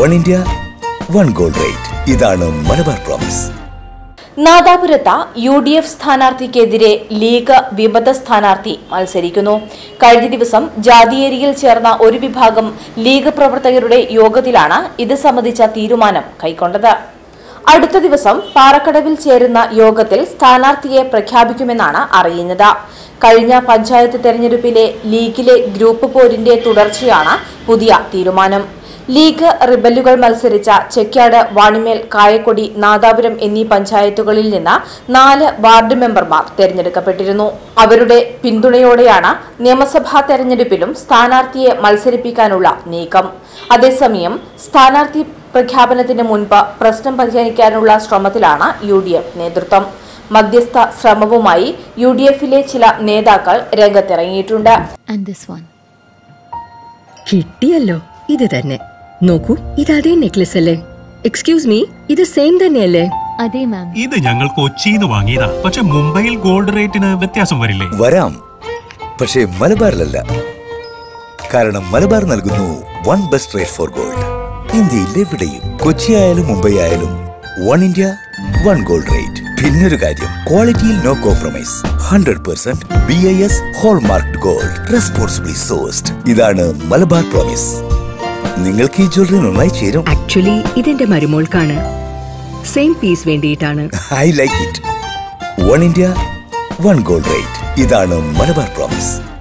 One India one gold rate ഇതാണ് Malabar promise നാദാപുരത്ത് U D F സ്ഥാനാർത്ഥിക്കെതിരെ ലീഗ് വിമത സ്ഥാനാർത്ഥി മത്സരിക്കുന്നു കഴിഞ്ഞ ദിവസം ജാതിയേരിയിൽ ചേർന്ന ഒരു വിഭാഗം ലീഗ് പ്രവർത്തകരുടെ യോഗത്തിലാണ് ഇത് സംബന്ധിച്ച തീരുമാനം കൈക്കൊണ്ടത് അടുത്ത ദിവസം പാറക്കടവിൽ ചേരുന്ന യോഗത്തിൽ സ്ഥാനാർത്ഥിയെ പ്രഖ്യാപിക്കുമെന്നാണ് അറിയുന്നത് കഴിഞ്ഞ പഞ്ചായത്ത് തെരഞ്ഞെടുപ്പിലെ ലീഗിലെ ഗ്രൂപ്പ് പോരിന്റെ തുടർച്ചയാണ് പുതിയ തീരുമാനം ലീഗ് റിബല്ലുകൾ മത്സരിച്ച ചെക്കാട് വാണിമേൽ കായക്കൊടി നാദാപുരം എന്നീ പഞ്ചായത്തുകളിൽ നിന്ന് നാല് വാർഡ് മെമ്പർമാർ തെരഞ്ഞെടുക്കപ്പെട്ടിരുന്നു അവരുടെ പിന്തുണയോടെയാണ് നിയമസഭാ തെരഞ്ഞെടുപ്പിലും സ്ഥാനാർത്ഥിയെ മത്സരിപ്പിക്കാനുള്ള നീക്കം അതേസമയം സ്ഥാനാർത്ഥി പ്രഖ്യാപനത്തിന് മുൻപ് പ്രശ്നം പരിഹരിക്കാനുള്ള ശ്രമത്തിലാണ് യു ഡി എഫ് നേതൃത്വം മധ്യസ്ഥ ശ്രമവുമായി യു ഡി എഫിലെ ചില നേതാക്കൾ രംഗത്തിറങ്ങിയിട്ടുണ്ട് and this one. കിട്ടിയല്ലോ ഇത് തന്നെ നോക്കൂ ഇത് അതേ നെക്ലസ് അല്ലേ എക്സ്ക്യൂസ് മീ ഇത് സെയിം തന്നെയല്ലേ അതെ മാം ഇത് ഞങ്ങൾ കൊച്ചിന്ന് വാങ്ങിയതാ പക്ഷെ മുംബൈയിൽ ഗോൾഡ് റേറ്റിന് വ്യത്യാസം വരില്ലേ വരാം പക്ഷേ മലബാറിലല്ല കാരണം മലബാർ നൽകുന്നു one best rate for gold ഇന്ത്യയിൽ എവിടെയും കൊച്ചി ആയാലും മുംബൈ ആയാലും one India one gold rate പിന്നൊരു കാര്യം ക്വാളിറ്റിയിൽ no compromise hundred percent B I S hallmark gold responsibly sourced ഇതാണ് മലബാർ പ്രോമിസ് നിങ്ങൾക്ക് ഈ ജ്വല്ലറി നന്നായി ചേരും ആക്ച്വലി ഇതെന്റെ മരുമോൾക്കാണ് സെയിം പീസ് വേണ്ടിയിട്ടാണ് I like it one India one gold rate ഇതാണ് മലബാർ പ്രോമിസ്